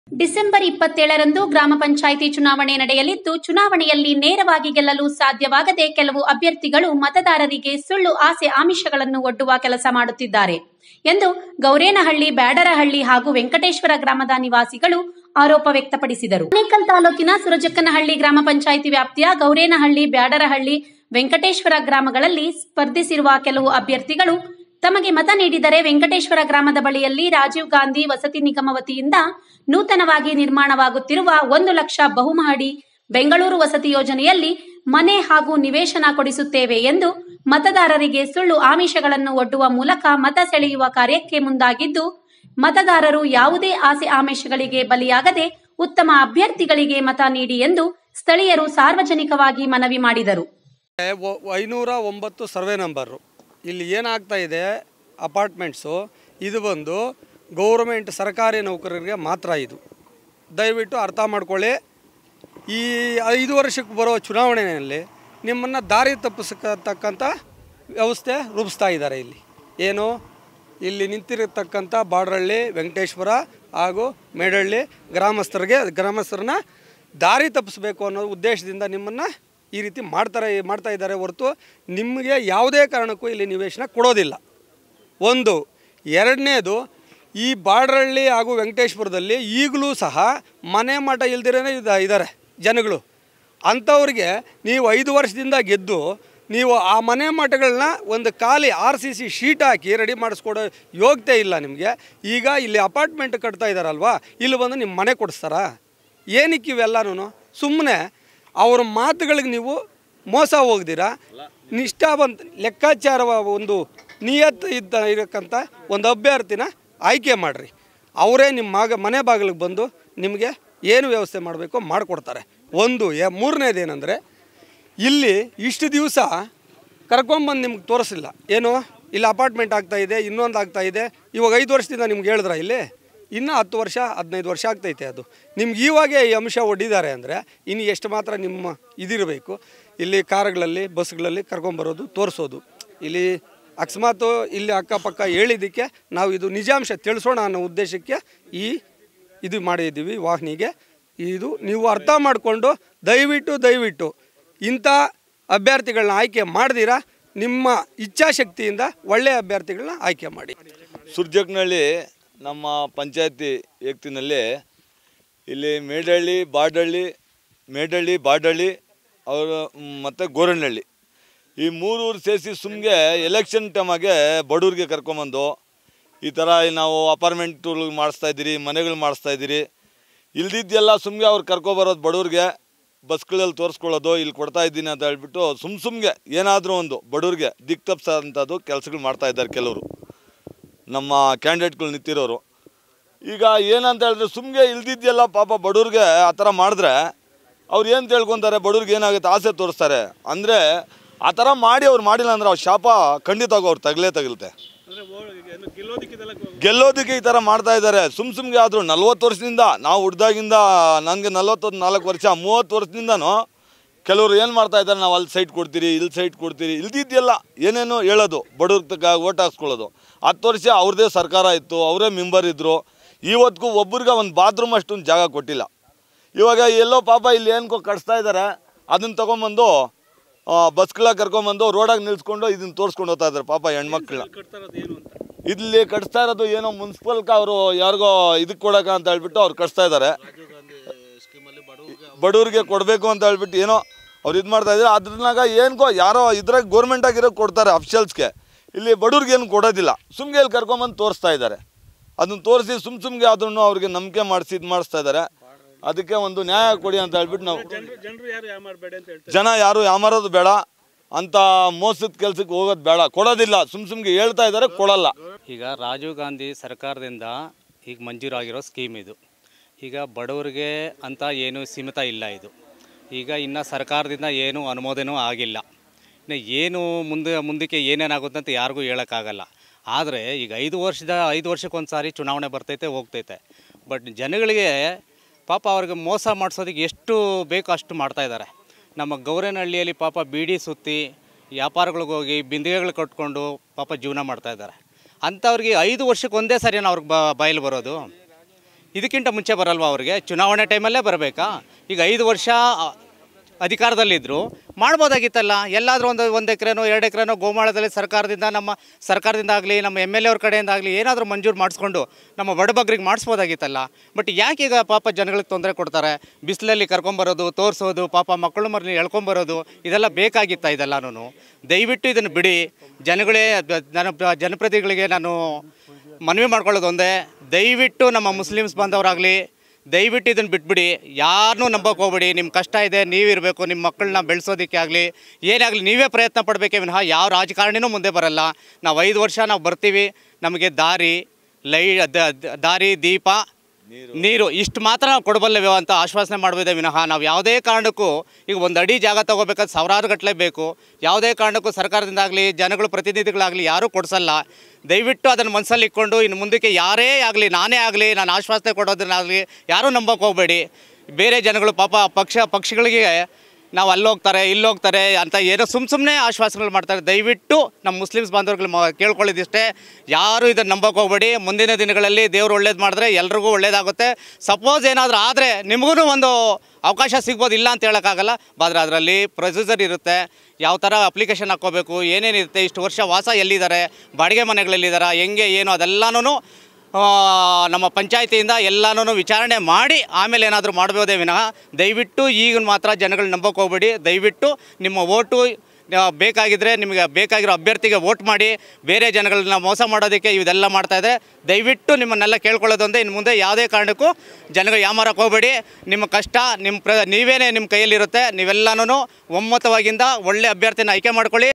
December ಇಪ್ಪತ್ತೇಳರಂದು ಗ್ರಾಮ ಪಂಚಾಯಿತಿ ಚುನಾವಣೆ ನಡೆಯಲಿದ್ದು ಚುನಾವಣೆಯಲ್ಲಿ ನೇರವಾಗಿ ಗೆಲ್ಲಲು ಸಾಧ್ಯವಾಗದೆ ಕೆಲವು ಅಭ್ಯರ್ಥಿಗಳು ಮತದಾರರಿಗೆ ಸುಳ್ಳು ಆಸೆ ಆಮಿಷಗಳನ್ನು ಒಡ್ಡುವ ಕೆಲಸ ಮಾಡುತ್ತಿದ್ದಾರೆ ಎಂದು ಗೌರೇನಹಳ್ಳಿ ಬ್ಯಾಡರಹಳ್ಳಿ ಹಾಗೂ ವೆಂಕಟೇಶ್ವರ ಗ್ರಾಮದ ನಿವಾಸಿಗಳು ಆರೋಪ ವ್ಯಕ್ತಪಡಿಸಿದರು ಆನೇಕಲ್ ತಾಲೂಕಿನ ಸುರಜಕ್ಕನಹಳ್ಳಿ ಗ್ರಾಮ ಪಂಚಾಯಿತಿ ವ್ಯಾಪ್ತಿಯ ಗೌರೇನಹಳ್ಳಿ ಬ್ಯಾಡರಹಳ್ಳಿ ವೆಂಕಟೇಶ್ವರ ಗ್ರಾಮಗಳಲ್ಲಿ ಸ್ಪರ್ಧಿಸಿರುವ ಕೆಲವು ಅಭ್ಯರ್ಥಿಗಳು ತಮಗೆ ಮತ ನೀಡಿದರೆ ವೆಂಕಟೇಶ್ವರ ಗ್ರಾಮದ ಬಳಿಯಲ್ಲಿ ರಾಜೀವ್ ಗಾಂಧಿ ವಸತಿ ನಿಗಮ ವತಿಯಿಂದ ನೂತನವಾಗಿ ನಿರ್ಮಾಣವಾಗುತ್ತಿರುವ ಒಂದು ಲಕ್ಷ ಬಹುಮಹಡಿ ಬೆಂಗಳೂರು ವಸತಿ ಯೋಜನೆಯಲ್ಲಿ ಮನೆ ಹಾಗೂ ನಿವೇಶನ ಕೊಡಿಸುತ್ತೇವೆ ಎಂದು ಮತದಾರರಿಗೆ ಸುಳ್ಳು ಆಮಿಷಗಳನ್ನು ಒಡ್ಡುವ ಮೂಲಕ ಮತ ಸೆಳೆಯುವ ಕಾರ್ಯಕ್ಕೆ ಮುಂದಾಗಿದ್ದು ಮತದಾರರು ಯಾವುದೇ ಆಸೆ ಆಮಿಷಗಳಿಗೆ ಬಲಿಯಾಗದೆ ಉತ್ತಮ ಅಭ್ಯರ್ಥಿಗಳಿಗೆ ಮತ ನೀಡಿ ಎಂದು ಸ್ಥಳೀಯರು ಸಾರ್ವಜನಿಕವಾಗಿ ಮನವಿ ಮಾಡಿದರು ಒ- ಐನೂರ ಒಂಬತ್ತು ಸರ್ವೆ ನಂಬರು ಇಲ್ಲಿ ಏನಾಗ್ತಾ ಇದೆ ಅಪಾರ್ಟ್ಮೆಂಟ್ಸು ಇದು ಬಂದು ಗೌರ್ಮೆಂಟ್ ಸರ್ಕಾರಿ ನೌಕರರಿಗೆ ಮಾತ್ರ ಇದು ದಯವಿಟ್ಟು ಅರ್ಥ ಮಾಡ್ಕೊಳ್ಳಿ ಈ ಐದು ವರ್ಷಕ್ಕೆ ಬರೋ ಚುನಾವಣೆಯಲ್ಲಿ ನಿಮ್ಮನ್ನು ದಾರಿ ತಪ್ಪಿಸತಕ್ಕಂಥ ವ್ಯವಸ್ಥೆ ರೂಪಿಸ್ತಾ ಇದ್ದಾರೆ ಇಲ್ಲಿ ಏನು ಇಲ್ಲಿ ನಿಂತಿರತಕ್ಕಂಥ ಬಾಡ್ರಳ್ಳಿ ವೆಂಕಟೇಶ್ವರ ಹಾಗೂ ಮೇಡಳ್ಳಿ ಗ್ರಾಮಸ್ಥರಿಗೆ ಗ್ರಾಮಸ್ಥರನ್ನ ದಾರಿ ತಪ್ಪಿಸ್ಬೇಕು ಅನ್ನೋ ಉದ್ದೇಶದಿಂದ ನಿಮ್ಮನ್ನು ಈ ರೀತಿ ಮಾಡ್ತಾರೆ ಮಾಡ್ತಾ ಇದ್ದಾರೆ ಹೊರತು ನಿಮಗೆ ಯಾವುದೇ ಕಾರಣಕ್ಕೂ ಇಲ್ಲಿ ನಿವೇಶನ ಕೊಡೋದಿಲ್ಲ ಒಂದು ಎರಡನೇದು ಈ ಬಾಡ್ರಳ್ಳಿ ಹಾಗೂ ವೆಂಕಟೇಶ್ವರದಲ್ಲಿ ಈಗಲೂ ಸಹ ಮನೆ ಮಠ ಇಲ್ದಿರೇ ಇದ್ದಾರೆ ಜನಗಳು ಅಂಥವ್ರಿಗೆ ನೀವು ಐದು ವರ್ಷದಿಂದ ಗೆದ್ದು ನೀವು ಆ ಮನೆ ಮಠಗಳನ್ನ ಒಂದು ಖಾಲಿ ಆರ್ ಸಿ ಸಿ ಶೀಟ್ ಹಾಕಿ ರೆಡಿ ಮಾಡಿಸ್ಕೊಡೋ ಯೋಗ್ಯತೆ ಇಲ್ಲ ನಿಮಗೆ ಈಗ ಇಲ್ಲಿ ಅಪಾರ್ಟ್ಮೆಂಟ್ ಕಟ್ತಾ ಇದ್ದಾರಲ್ವಾ ಇಲ್ಲಿ ಬಂದು ನಿಮ್ಮ ಮನೆ ಕೊಡಿಸ್ತಾರಾ ಏನಕ್ಕೆ ಇವೆಲ್ಲನೂ ಸುಮ್ಮನೆ ಅವ್ರ ಮಾತುಗಳಿಗೆ ನೀವು ಮೋಸ ಹೋಗ್ದಿರಾ ನಿಷ್ಠಾವಂತ ಲೆಕ್ಕಾಚಾರ ಒಂದು ನಿಯತ್ ಇದ್ದ ಇರಕ್ಕಂಥ ಒಂದು ಅಭ್ಯರ್ಥಿನ ಆಯ್ಕೆ ಮಾಡಿರಿ ಅವರೇ ನಿಮ್ಮ ಮಗ ಮನೆ ಬಾಗಿಲಿಗೆ ಬಂದು ನಿಮಗೆ ಏನು ವ್ಯವಸ್ಥೆ ಮಾಡಬೇಕು ಮಾಡಿಕೊಡ್ತಾರೆ ಒಂದು ಯ ಮೂರನೇದೇನೆಂದರೆ ಇಲ್ಲಿ ಇಷ್ಟು ದಿವಸ ಕರ್ಕೊಂಬಂದು ನಿಮ್ಗೆ ತೋರಿಸಿಲ್ಲ ಏನು ಇಲ್ಲಿ ಅಪಾರ್ಟ್ಮೆಂಟ್ ಆಗ್ತಾ ಇದೆ ಇನ್ನೊಂದು ಆಗ್ತಾ ಇದೆ ಇವಾಗ ಐದು ವರ್ಷದಿಂದ ನಿಮ್ಗೆ ಹೇಳಿದ್ರ ಇಲ್ಲಿ ಇನ್ನೂ ಹತ್ತು ವರ್ಷ ಹದಿನೈದು ವರ್ಷ ಆಗ್ತೈತೆ ಅದು ನಿಮ್ಗೆ ಇವಾಗೇ ಈ ಅಂಶ ಒಡ್ಡಿದ್ದಾರೆ ಅಂದರೆ ಇನ್ನು ಎಷ್ಟು ಮಾತ್ರ ನಿಮ್ಮ ಇದಿರಬೇಕು ಇಲ್ಲಿ ಕಾರುಗಳಲ್ಲಿ ಬಸ್ಗಳಲ್ಲಿ ಕರ್ಕೊಂಬರೋದು ತೋರಿಸೋದು ಇಲ್ಲಿ ಅಕಸ್ಮಾತು ಇಲ್ಲಿ ಅಕ್ಕಪಕ್ಕ ಹೇಳಿದ್ದಕ್ಕೆ ನಾವು ಇದು ನಿಜಾಂಶ ತಿಳಿಸೋಣ ಅನ್ನೋ ಉದ್ದೇಶಕ್ಕೆ ಈ ಇದು ಮಾಡಿದ್ದೀವಿ ವಾಹಿನಿಗೆ ಇದು ನೀವು ಅರ್ಥ ಮಾಡಿಕೊಂಡು ದಯವಿಟ್ಟು ದಯವಿಟ್ಟು ಇಂಥ ಅಭ್ಯರ್ಥಿಗಳನ್ನ ಆಯ್ಕೆ ಮಾಡ್ದಿರಾ ನಿಮ್ಮ ಇಚ್ಛಾಶಕ್ತಿಯಿಂದ ಒಳ್ಳೆಯ ಅಭ್ಯರ್ಥಿಗಳನ್ನ ಆಯ್ಕೆ ಮಾಡಿ ಸುರ್ಜಕ್ನಹಳ್ಳಿ ನಮ್ಮ ಪಂಚಾಯತಿ ವ್ಯಕ್ತಿನಲ್ಲಿ ಇಲ್ಲಿ ಮೇಡಹಳ್ಳಿ ಬಾಡಹಳ್ಳಿ ಮೇಡಹಳ್ಳಿ ಬಾಡಹಳ್ಳಿ ಅವರು ಮತ್ತು ಗೋರನಹಳ್ಳಿ ಈ ಮೂರು ಊರು ಸೇರಿಸಿ ಸುಮ್ಗೆ ಎಲೆಕ್ಷನ್ ಟೈಮಾಗೆ ಬಡವ್ರಿಗೆ ಕರ್ಕೊಂಬಂದು ಈ ಥರ ನಾವು ಅಪಾರ್ಟ್ಮೆಂಟ್ಗಳು ಮಾಡಿಸ್ತಾ ಇದ್ದೀರಿ ಮನೆಗಳು ಮಾಡಿಸ್ತಾ ಇದ್ದೀರಿ ಇಲ್ದಿದ್ದೆಲ್ಲ ಸುಮ್ಗೆ ಅವ್ರು ಕರ್ಕೊಬರೋದು ಬಡವ್ರಿಗೆ ಬಸ್ಗಳಲ್ಲಿ ತೋರಿಸ್ಕೊಳ್ಳೋದು ಇಲ್ಲಿ ಕೊಡ್ತಾ ಇದ್ದೀನಿ ಅಂತ ಹೇಳ್ಬಿಟ್ಟು ಸುಮ್ ಸುಮ್ಗೆ ಏನಾದರೂ ಒಂದು ಬಡವ್ರಿಗೆ ದಿಕ್ ತಪ್ಪಿಸೋಂಥದ್ದು ಕೆಲಸಗಳು ಮಾಡ್ತಾ ಇದ್ದಾರೆ ಕೆಲವರು ನಮ್ಮ ಕ್ಯಾಂಡಿಡೇಟ್ಗಳು ನಿಂತಿರೋರು ಈಗ ಏನಂತ ಹೇಳಿದ್ರೆ ಸುಮ್ಗೆ ಇಲ್ದಿದ್ದೆಲ್ಲ ಪಾಪ ಬಡವ್ರಿಗೆ ಆ ಥರ ಮಾಡಿದ್ರೆ ಅವ್ರು ಏನು ತಿಳ್ಕೊತಾರೆ ಬಡವ್ರಿಗೆ ಏನಾಗುತ್ತೆ ಆಸೆ ತೋರಿಸ್ತಾರೆ ಅಂದರೆ ಆ ಥರ ಮಾಡಿ ಅವ್ರು ಮಾಡಿಲ್ಲ ಅಂದ್ರೆ ಅವ್ರ ಶಾಪ ಖಂಡಿತವಾಗಿ ಅವ್ರು ತಗಲೇ ತಗಲುತ್ತೆ ಗೆಲ್ಲೋದಕ್ಕೆ ಈ ಥರ ಮಾಡ್ತಾ ಇದ್ದಾರೆ ಸುಮ್ ಸುಮ್ಗೆ ಆದರೂ ನಲ್ವತ್ತು ವರ್ಷದಿಂದ ನಾವು ಹುಡ್ದಾಗಿಂದ ನನಗೆ ನಲ್ವತ್ತೊಂದು ನಾಲ್ಕು ವರ್ಷ ಮೂವತ್ತು ವರ್ಷದಿಂದನೂ ಕೆಲವರು ಏನು ಮಾಡ್ತಾ ಇದ್ದಾರೆ ನಾವು ಅಲ್ಲಿ ಸೈಟ್ ಕೊಡ್ತೀರಿ ಇಲ್ಲಿ ಸೈಟ್ ಕೊಡ್ತೀರಿ ಇಲ್ದಿದ್ದೆಲ್ಲ ಏನೇನೋ ಹೇಳೋದು ಬಡವ್ರ ತಕ್ಕ ಓಟ್ ಹಾಕ್ಸ್ಕೊಳ್ಳೋದು ಹತ್ತು ವರ್ಷ ಅವ್ರದ್ದೇ ಸರ್ಕಾರ ಇತ್ತು ಅವರೇ ಮೆಂಬರ್ ಇದ್ದರು ಇವತ್ತಿಗೂ ಒಬ್ರಿಗೆ ಒಂದು ಬಾತ್ರೂಮ್ ಅಷ್ಟೊಂದು ಜಾಗ ಕೊಟ್ಟಿಲ್ಲ ಇವಾಗ ಎಲ್ಲೋ ಪಾಪ ಇಲ್ಲಿ ಏನಕ್ಕೋ ಕಟ್ಸ್ತಾ ಇದ್ದಾರೆ ಅದನ್ನು ತೊಗೊಂಬಂದು ಬಸ್ಗಳ ಕರ್ಕೊಂಬಂದು ರೋಡಾಗಿ ನಿಲ್ಸ್ಕೊಂಡು ಇದನ್ನು ತೋರಿಸ್ಕೊಂಡು ಹೋಗ್ತಾ ಇದ್ದಾರೆ ಪಾಪ ಹೆಣ್ಮಕ್ಳನ್ನ ಇಲ್ಲಿ ಕಟ್ಸ್ತಾ ಇರೋದು ಏನೋ ಮುನ್ಸಿಪಲ್ಕ ಅವರು ಯಾರಿಗೋ ಇದಕ್ಕೆ ಕೊಡಕ ಅಂತ ಹೇಳ್ಬಿಟ್ಟು ಅವ್ರು ಕಟ್ಸ್ತಾ ಇದ್ದಾರೆ ಬಡವ್ರಿಗೆ ಕೊಡಬೇಕು ಅಂತ ಹೇಳ್ಬಿಟ್ಟು ಏನೋ ಅವ್ರು ಇದು ಮಾಡ್ತಾ ಇದ್ದಾರೆ ಅದ್ರನಾಗ ಏನ್ಕೋ ಯಾರೋ ಇದ್ರಾಗ ಗೋರ್ಮೆಂಟ್ ಆಗಿರೋ ಕೊಡ್ತಾರೆ ಅಫಿಷಿಯಲ್ಸ್ಗೆ ಇಲ್ಲಿ ಬಡವ್ರಿಗೆ ಏನು ಕೊಡೋದಿಲ್ಲ ಸುಮ್ಗೆ ಇಲ್ಲಿ ಕರ್ಕೊಂಬಂದು ತೋರಿಸ್ತಾ ಇದ್ದಾರೆ ಅದನ್ನ ತೋರಿಸಿ ಸುಮ್ ಸುಮ್ಗೆ ಅದನ್ನು ಅವ್ರಿಗೆ ನಂಬಿಕೆ ಮಾಡಿಸಿ ಇದು ಮಾಡಿಸ್ತಾ ಇದ್ದಾರೆ ಅದಕ್ಕೆ ಒಂದು ನ್ಯಾಯ ಕೊಡಿ ಅಂತ ಹೇಳ್ಬಿಟ್ಟು ನಾವು ಜನ ಯಾರು ಯಾಮಾರೋದು ಬೇಡ ಅಂತ ಮೋಸದ ಕೆಲ್ಸಕ್ಕೆ ಹೋಗೋದು ಬೇಡ ಕೊಡೋದಿಲ್ಲ ಸುಮ್ ಸುಮ್ಗೆ ಹೇಳ್ತಾ ಇದ್ದಾರೆ ಕೊಡಲ್ಲ ಈಗ ರಾಜೀವ್ ಗಾಂಧಿ ಸರ್ಕಾರದಿಂದ ಈಗ ಮಂಜೂರಾಗಿರೋ ಸ್ಕೀಮ್ ಇದು ಈಗ ಬಡವರಿಗೆ ಅಂತ ಏನು ಸೀಮಿತ ಇಲ್ಲ ಇದು ಈಗ ಇನ್ನು ಸರ್ಕಾರದಿಂದ ಏನು ಅನುಮೋದನೂ ಆಗಿಲ್ಲ ಇನ್ನು ಏನು ಮುಂದೆ ಮುಂದಕ್ಕೆ ಏನೇನಾಗುತ್ತೆ ಅಂತ ಯಾರಿಗೂ ಹೇಳೋಕ್ಕಾಗಲ್ಲ ಆದರೆ ಈಗ ಐದು ವರ್ಷದ ಐದು ವರ್ಷಕ್ಕೊಂದು ಸಾರಿ ಚುನಾವಣೆ ಬರ್ತೈತೆ ಹೋಗ್ತೈತೆ ಬಟ್ ಜನಗಳಿಗೆ ಪಾಪ ಅವ್ರಿಗೆ ಮೋಸ ಮಾಡಿಸೋದಕ್ಕೆ ಎಷ್ಟು ಬೇಕೋ ಅಷ್ಟು ಮಾಡ್ತಾ ಇದ್ದಾರೆ ನಮ್ಮ ಗೌರೇನಹಳ್ಳಿಯಲ್ಲಿ ಪಾಪ ಬೀಡಿ ಸುತ್ತಿ ವ್ಯಾಪಾರಗಳಿಗೆ ಹೋಗಿ ಬಿಂದಿಗೆಗಳು ಕಟ್ಕೊಂಡು ಪಾಪ ಜೀವನ ಮಾಡ್ತಾ ಇದ್ದಾರೆ ಅಂಥವ್ರಿಗೆ ಐದು ವರ್ಷಕ್ಕೆ ಒಂದೇ ಸರಿ ಅವ್ರಿಗೆ ಬ ಬಾಯಲ್ಲಿ ಬರೋದು ಇದಕ್ಕಿಂತ ಮುಂಚೆ ಬರಲ್ವಾ ಅವ್ರಿಗೆ ಚುನಾವಣೆ ಟೈಮಲ್ಲೇ ಬರಬೇಕಾ ಈಗ ಐದು ವರ್ಷ ಆ, ಅಧಿಕಾರದಲ್ಲಿದ್ದರು ಮಾಡ್ಬೋದಾಗಿತ್ತಲ್ಲ ಎಲ್ಲಾದರೂ ಒಂದು ಒಂದು ಎಕರೆನೋ ಎರಡು ಎಕರೆನೋ ಗೋಮಾಳದಲ್ಲಿ ಸರ್ಕಾರದಿಂದ ನಮ್ಮ ಸರ್ಕಾರದಿಂದ ಆಗಲಿ ನಮ್ಮ ಎಮ್ ಎಲ್ ಎ ಅವ್ರ ಕಡೆಯಿಂದ ಆಗಲಿ ಏನಾದರೂ ಮಂಜೂರು ಮಾಡಿಸ್ಕೊಂಡು ನಮ್ಮ ಬಡಬಗ್ರಿಗೆ ಮಾಡಿಸ್ಬೋದಾಗಿತ್ತಲ್ಲ ಬಟ್ ಯಾಕೆ ಈಗ ಪಾಪ ಜನಗಳಿಗೆ ತೊಂದರೆ ಕೊಡ್ತಾರೆ ಬಿಸಿಲಲ್ಲಿ ಕರ್ಕೊಂಬರೋದು ತೋರಿಸೋದು ಪಾಪ ಮಕ್ಕಳು ಮರಳಿ ಎಳ್ಕೊಂಬರೋದು ಇದೆಲ್ಲ ಬೇಕಾಗಿತ್ತ ಇದೆಲ್ಲನೂ ದಯವಿಟ್ಟು ಇದನ್ನು ಬಿಡಿ ಜನಗಳೇ ಜನ ಜನಪ್ರತಿನಿಧಿಗಳಿಗೆ ನಾನು ಮನವಿ ಮಾಡ್ಕೊಳ್ಳೋದು ಒಂದೇ ದಯವಿಟ್ಟು ನಮ್ಮ ಮುಸ್ಲಿಮ್ಸ್ ಬಾಂಧವರಾಗಲಿ ದಯವಿಟ್ಟು ಇದನ್ನು ಬಿಟ್ಬಿಡಿ ಯಾರನ್ನೂ ನಂಬೋಕೆ ಹೋಗ್ಬೇಡಿ ನಿಮ್ಮ ಕಷ್ಟ ಇದೆ ನೀವಿರಬೇಕು ನಿಮ್ಮ ಮಕ್ಕಳನ್ನ ಬೆಳೆಸೋದಕ್ಕೆ ಆಗಲಿ ಏನೇ ಆಗಲಿ ನೀವೇ ಪ್ರಯತ್ನ ಪಡಬೇಕೇ ವಿನಃ ಯಾವ ರಾಜಕಾರಣಿನೂ ಮುಂದೆ ಬರಲ್ಲ ನಾವು ಐದು ವರ್ಷ ನಾವು ಬರ್ತೀವಿ ನಮಗೆ ದಾರಿ ಲೈ ದ- ದ- ದಾರಿ ದೀಪ ನೀರು ಇಷ್ಟು ಮಾತ್ರ ನಾವು ಕೊಡಬಲ್ಲೆವು ಅಂತ ಆಶ್ವಾಸನೆ ಮಾಡಬೇದೇ ವಿನಃ ನಾವು ಯಾವುದೇ ಕಾರಣಕ್ಕೂ ಈಗ ಒಂದು ಅಡಿ ಜಾಗ ತೊಗೋಬೇಕಾದ್ರೆ ಸಾವಿರಾರು ಗಟ್ಟಲೆ ಬೇಕು ಯಾವುದೇ ಕಾರಣಕ್ಕೂ ಸರ್ಕಾರದಿಂದಾಗಲಿ ಜನಗಳು ಪ್ರತಿನಿಧಿಗಳಾಗಲಿ ಯಾರೂ ಕೊಡಿಸಲ್ಲ ದಯವಿಟ್ಟು ಅದನ್ನು ಮನಸ್ಸಲ್ಲಿ ಇಟ್ಕೊಂಡು ಇನ್ನು ಮುಂದಕ್ಕೆ ಯಾರೇ ಆಗಲಿ ನಾನೇ ಆಗಲಿ ನಾನು ಆಶ್ವಾಸನೆ ಕೊಡೋದನ್ನಾಗಲಿ ಯಾರೂ ನಂಬೋಕೆ ಹೋಗಬೇಡಿ ಬೇರೆ ಜನಗಳು ಪಾಪ ಪಕ್ಷ ಪಕ್ಷಿಗಳಿಗೆ ನಾವು ಅಲ್ಲಿ ಹೋಗ್ತಾರೆ ಇಲ್ಲಿ ಹೋಗ್ತಾರೆ ಅಂತ ಏನೋ ಸುಮ್ಮ ಸುಮ್ಮನೆ ಆಶ್ವಾಸನೆಗಳು ಮಾಡ್ತಾರೆ ದಯವಿಟ್ಟು ನಮ್ಮ ಮುಸ್ಲಿಮ್ಸ್ ಬಾಂಧವರುಗಳು ಮ ಕೇಳ್ಕೊಳ್ಳೋದಿಷ್ಟೇ ಯಾರು ಇದನ್ನು ನಂಬೋಕೆ ಹೋಗಬೇಡಿ ಮುಂದಿನ ದಿನಗಳಲ್ಲಿ ದೇವರು ಒಳ್ಳೇದು ಮಾಡಿದ್ರೆ ಎಲ್ರಿಗೂ ಒಳ್ಳೇದಾಗುತ್ತೆ ಸಪೋಸ್ ಏನಾದರೂ ಆದರೆ ನಿಮಗೂ ಒಂದು ಅವಕಾಶ ಸಿಗ್ಬೋದು ಇಲ್ಲ ಅಂತ ಹೇಳೋಕ್ಕಾಗಲ್ಲ ಬಾದ್ರೆ ಅದರಲ್ಲಿ ಪ್ರೊಸೀಜರ್ ಇರುತ್ತೆ ಯಾವ ಥರ ಅಪ್ಲಿಕೇಶನ್ ಹಾಕ್ಕೋಬೇಕು ಏನೇನಿರುತ್ತೆ ಇಷ್ಟು ವರ್ಷ ವಾಸ ಎಲ್ಲಿದ್ದಾರೆ ಬಾಡಿಗೆ ಮನೆಗಳಲ್ಲಿದ್ದಾರೆ ಹೆಂಗೆ ಏನು ಅದೆಲ್ಲನೂ ಆ, ನಮ್ಮ ಪಂಚಾಯತಿಯಿಂದ ಎಲ್ಲನೂ ವಿಚಾರಣೆ ಮಾಡಿ ಆಮೇಲೆ ಏನಾದರೂ ಮಾಡ್ಬೋದೇ ವಿನಃ ದಯವಿಟ್ಟು ಈಗ ಮಾತ್ರ ಜನಗಳು ನಂಬೋಕೆ ಹೋಗ್ಬೇಡಿ ದಯವಿಟ್ಟು ನಿಮ್ಮ ಓಟು ಆ, ಬೇಕಾಗಿದ್ದರೆ ನಿಮಗೆ ಬೇಕಾಗಿರೋ ಅಭ್ಯರ್ಥಿಗೆ ವೋಟ್ ಮಾಡಿ ಬೇರೆ ಜನಗಳನ್ನ ಮೋಸ ಮಾಡೋದಕ್ಕೆ ಇದೆಲ್ಲ ಮಾಡ್ತಾಯಿದೆ ದಯವಿಟ್ಟು ನಿಮ್ಮನ್ನೆಲ್ಲ ಕೇಳ್ಕೊಳ್ಳೋದೊಂದೇ ಇನ್ನು ಮುಂದೆ ಯಾವುದೇ ಕಾರಣಕ್ಕೂ ಜನಗಳು ಯಾಮಾರಕ್ಕೆ ಹೋಗಬೇಡಿ ನಿಮ್ಮ ಕಷ್ಟ ನಿಮ್ಮ ಪ್ರ ನೀವೇನೇ ನಿಮ್ಮ ಕೈಯಲ್ಲಿರುತ್ತೆ ನೀವೆಲ್ಲನೂ ಒಮ್ಮತವಾಗಿಂದ ಒಳ್ಳೆ ಅಭ್ಯರ್ಥಿನ ಆಯ್ಕೆ ಮಾಡ್ಕೊಳ್ಳಿ